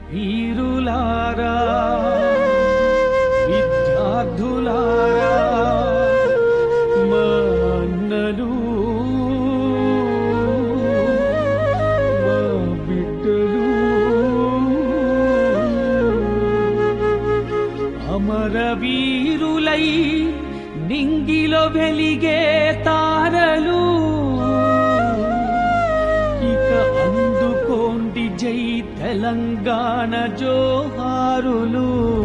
వీరులారా విద్యార్థులారా మా అన్నలు మా బిడ్డలు అమరవీరులై నింగిలో వెలిగే తారలు ఇక అందుకోండి జై తెలంగాణ జోహారులు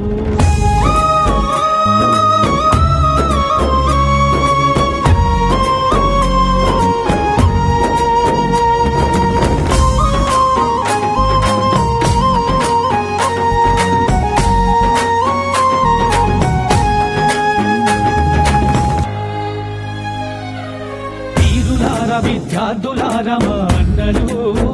వీరులార విద్యార్థులార మా అన్నలు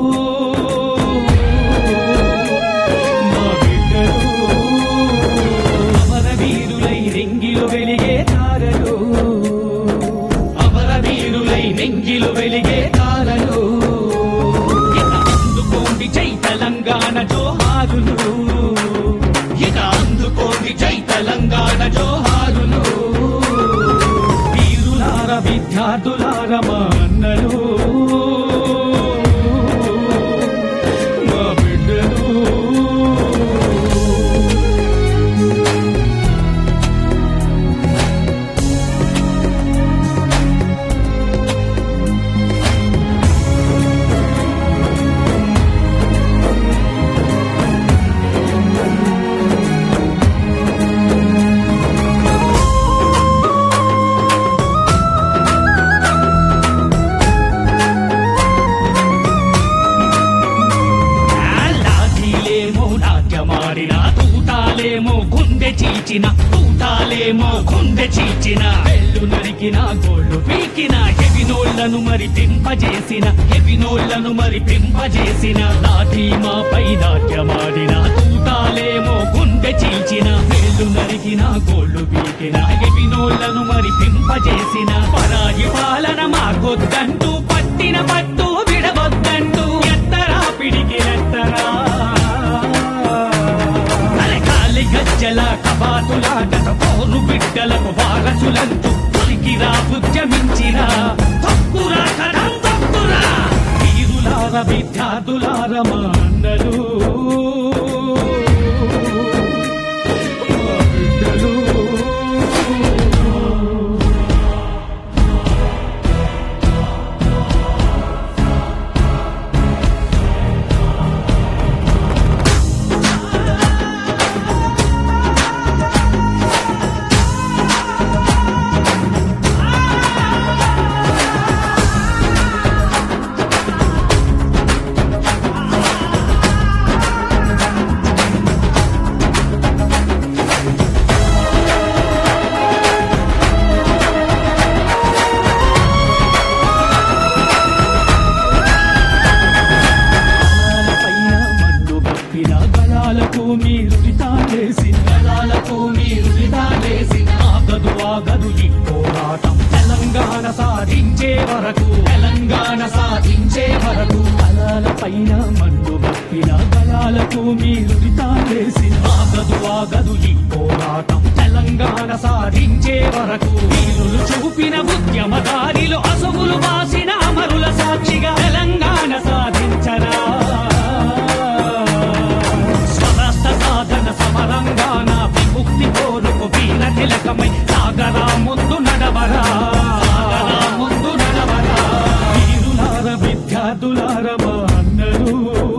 మా బిడ్డలు అమర వీరులై నెంగిలు వెలిగే తారలు అమర వీరులై నెంగిలు వెలిగే తారలు ఇక అందుకోండి జై తెలంగాణ జోహారులు ఇక అందుకోండి జై తెలంగాణ జోహారులు వీరులార విద్యార్థులార మా అన్నలు మా బిడ్డలు లాఠీలేమో నాట్యమాడిన తూటాలేమో గుండె చీచిన తూటాలేమో గుండె చీచిన వెళ్ళు నరికిన గోళ్ళు పీకిన హెవినోళ్లను మరి పింపజేసిన హెవినోళ్లను మరి పింపజేసిన లాఠీ మాపై నాట్యమాడిన తూటాలేమో గుండె చీల్చిన వేళ్ళు నరికిన గోళ్ళు పీకిన హెవినోళ్లను మరి పింపజేసిన పరాయి పాలన మాకొద్దంటూ పట్టిన పట్టు విడవద్దంటూ ఎత్తరా పిడికిలెత్తరా అలకాలి గజ్జల కబాతుల గత పోరు బిడ్డలకు వారసులంటూ ఉరికిరా ఉద్యమించిరా తక్కురా కథం తక్కురా వీరులార విద్యార్థులార మా అన్నలు మా బిడ్డలు పైన మండు కప్పిన గలాలకు మీరు రితాలేసి గలాలకు మీరు రితాలేసి ఆగదు ఆగదు ఈ పోరాటం తెలంగాణ సాధించే వరకు తెలంగాణ సాధించే వరకు గలాల పైన మండు కప్పిన గలాలకు మీరు రితాలేసి ఆగదు ఆగదు ఈ పోరాటం తెలంగాణ సాధించే వరకు వీరులు చూపిన ఉద్యమ దారిలో అసుగులు వాసిన అమరుల సాక్షిగా తెలంగాణ సాధించరా స్వరాష్ట్ర సాధన సమరంగాన విముక్తి కోరుకు వీర తిలకమై సాగరా ముందు నడవరా సాగరా ముందు నడవరా వీరులార విద్యార్థులార మా అన్నలు